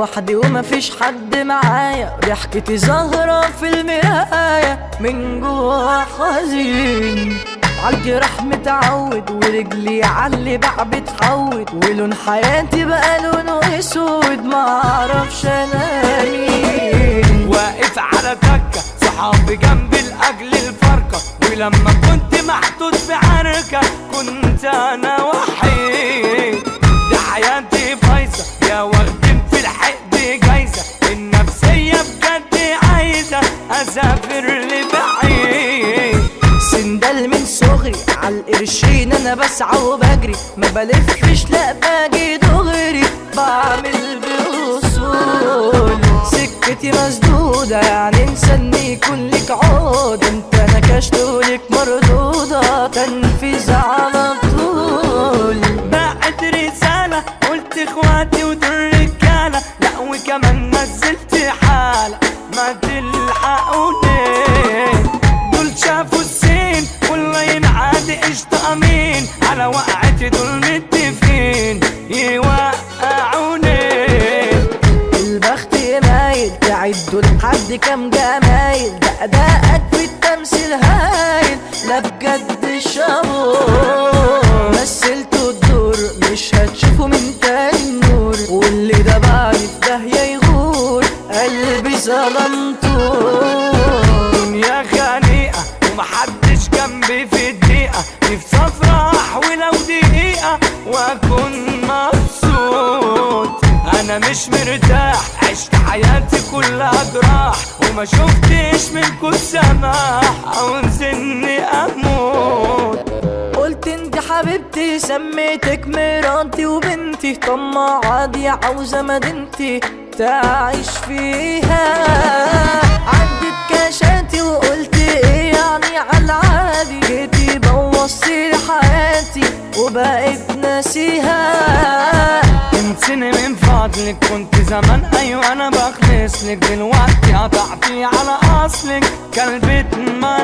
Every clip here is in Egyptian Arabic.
لوحدي ومفيش حد معايا ضحكتي زهرة في المراية من جوا حزين عالجراح متعود ورجلي عاللي بقى بتحود ولون حياتي بقى لونه اسود معرفش انا مين واقف على دكة صحابي جنبي لأجل الفرقة ولما كنت محطوط في عركة كنت أنا وحيد دي حياتي بايظة يا واخدين في الحقد جايزة النفسية بجد عايزة أسافر لبعيد سندال من صغري عالقرشين انا بسعى وبجري ما بلفش لا باجي دغري بعمل باصول سكتي مسدودة يعني انسان يكون لك عود انت نكشت ولك مردودة تنفيذ على طول بعت رسالة قلت اخواتي ودول رجالة لا وكمان نزلت حالة ما تلحقوني دول شافوا السين والله ينعاد قشطة امين على وقعتي دول متفقين يوقعوني البخت مايل تعدوا لحد كام جمايل ده ادائك في التمثيل هايل لا بجد شابور مثلتوا الدور مش هتشوفوا من تاني النور واللي ده بعد في داهية يغور قلبي ظلمته دنيا خنيقة ومحدش جنبي في الدقيقة نفسي افرح ولو دقيقة واكون مبسوط انا مش مرتاح عشت حياتي كلها جراح وما شفتش منكم سماح عاوز اني اموت قلت انت حبيبتي سميتك مراتي وبنتي طماعة دي عاوزة مدينتي تعيش فيها عدت كاشاتي وقلت ايه يعني عالعادي جيتي بوظتي لي حياتي وبقيت ناسيها انسني من فضلك كنت زمان ايوه انا بخلص لك دلوقتي قطعتي على اصلك كلبة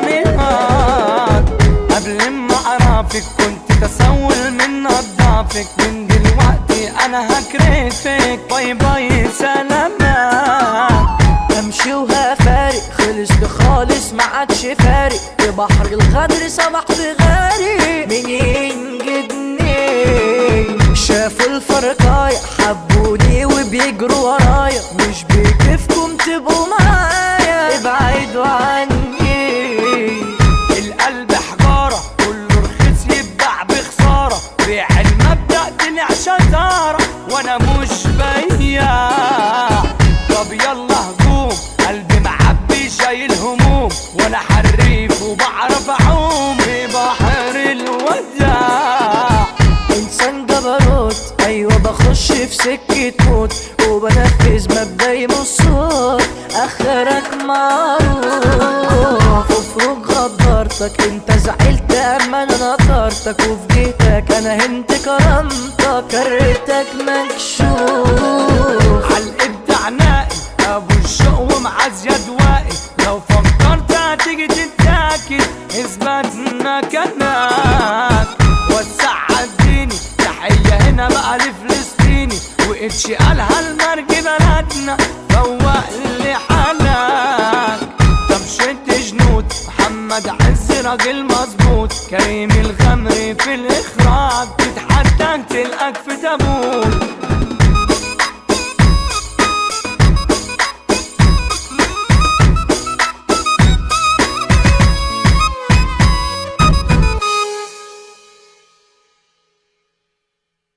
مانيهات قبل ما اعرفك كنت تسول من نضافك من دلوقتي انا هكرفك باي باي سلامات امشي وهفارق خلصت خالص ما عادش فارق في بحر الغدر صبحت غارق مين ينجدني شافوا الفرقاية حبوني وبيجروا ورايا مش بكيفكم تبقوا معايا ابعدوا عني القلب حجارة كله رخيص يتباع بخسارة بيع المبدأ طلع شطارة وانا مش بياع طب يلا هجوم قلبي معبي شايل هموم وانا حريف وبعرف اعوم في بحر الوداع انسان جبروت ايوه بخش في سكة موت وبنفذ مبدأي من الصوت اخرك معروف افرج غدرتك انت زعلت اما انا نطرتك وفي جيتك انا هنت كرامتك كرتك مكشوف عالابداع نائم ابو الشوق ومع زياد واقف لو فكرت هتيجي تتاكد اثبت مكانك وسع عالديني تحية هنا بقى لفلسطيني وقتش قالها المرج بلدنا فوق لي حالك طب جنود محمد عز راجل مظبوط كريم الغمري في الاخراج تتحدى تلقاك في تابوت